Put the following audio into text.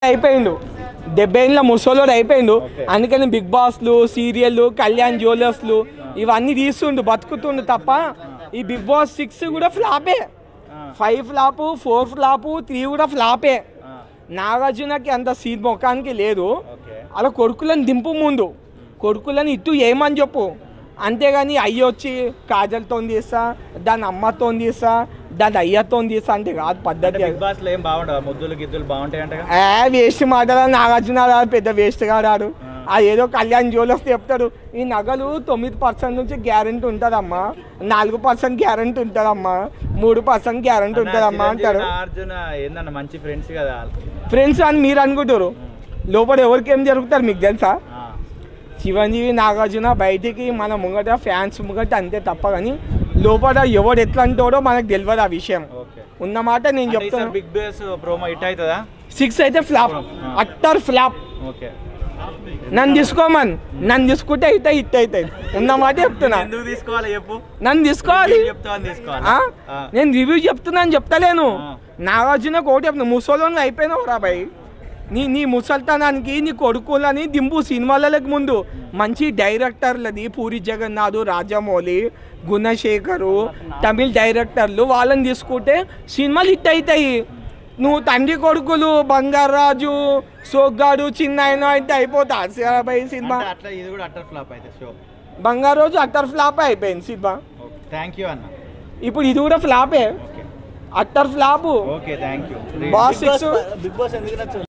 అయిపోయిండు డెబ్బై ఏళ్ళ ముసలోడు అయిపోయిండు అందుకని బిగ్ బాస్లు సీరియళ్ళు కళ్యాణ్ జ్యువెలర్స్లు ఇవన్నీ తీస్తుండు బతుకుతుండు తప్ప ఈ బిగ్ బాస్ సిక్స్ కూడా ఫ్లాపే five flop four flop three కూడా ఫ్లాపే నాగార్జునకి అంత సీట్ ముఖానికి లేదు అలా కొడుకులను దింపు ముందు కొడుకులను ఇటు ఏమని చెప్పు అంతేగాని అయ్య వచ్చి కాజల్తో తీస్తా దాని అమ్మతో తీస్తా దాని అయ్యతో తీస్తా అంటే కాదు పద్ధతి బిగ్ బాస్ లో ఏం బాగుండవు ముద్దులు గిద్దులు బాగుంటాయంట ఏ వేస్ట్ మాటలు నాగార్జున రాడు పెద్ద వేస్ట్ గాడాడు ఆ ఏదో కళ్యాణ్ జ్యువెలర్స్ చెప్తాడు ఈ నగలు తొమ్మిది పర్సెంట్ నుంచి గ్యారెంటీ ఉంటుందమ్మా నాలుగు పర్సెంట్ గ్యారెంటీ ఉంటుందమ్మా మూడు పర్సెంట్ గ్యారెంటీ ఉంటుందమ్మా అంటాడు అర్జున ఏందన్న మంచి ఫ్రెండ్స్ కదా ఫ్రెండ్స్ అని మీరు అనుకుంటారు లోపల ఎవరికి ఏం జరుగుతారు మీకు తెలుసా ఆ, చిరంజీవి నాగార్జున బయటికి మన ముంగట ఫ్యాన్స్ ముంగట అంతే తప్ప కానీ లోపల ఎవడు ఎట్లా అంటాడో మనకు తెలియదు ఆ విషయం ఓకే ఉన్నమాట నేను అంటే ఈసారి చెప్తాను బిగ్ బాస్ ప్రోమో హిట్ అవుతుందా సిక్స్ అయితే ఫ్లాప్ అట్టర్ ఫ్లాప్ ఓకే నన్ను తీసుకోమని నన్ను తీసుకుంటే అయితే ఇట్ అవుతుంది ఉన్నమాట చెప్తున్నా ఎందుకు తీసుకోవాలి చెప్పు నన్ను తీసుకోవాలి చెప్తావని తీసుకోవాలి ఆ? ఆ. నేను రివ్యూ చెప్తున్నాను చెప్తలేను ఆ. నాగార్జున ఒకటి చెప్తున్నా ముసలోళ్ళు అయిపోయినావు రా భయ్ నీ నీ ముసల్తనానికి నీ కొడుకులని దింపు సినిమాలకు ముందు మంచి డైరెక్టర్లది పూరి జగన్నాథ్ రాజమౌళి గుణశేఖరు తమిళ్ డైరెక్టర్లు వాళ్ళని తీసుకుంటే సినిమాలు హిట్ అవుతాయి నువ్వు తండ్రి కొడుకులు బంగారాజు సోగ్గాడు చిన్న అయితే అయిపోతా భయ్ సినిమా అంటే అట్లా ఇది కూడా అట్టర్ ఫ్లాప్ అయితే షో బంగారాజు అట్టర్ ఫ్లాప్ అయిపోయింది సినిమా థ్యాంక్ యూ అన్న ఇప్పుడు ఇది కూడా ఫ్లాపే okay utter flop okay thank you boss six big boss ఎందుకు నచ్చదు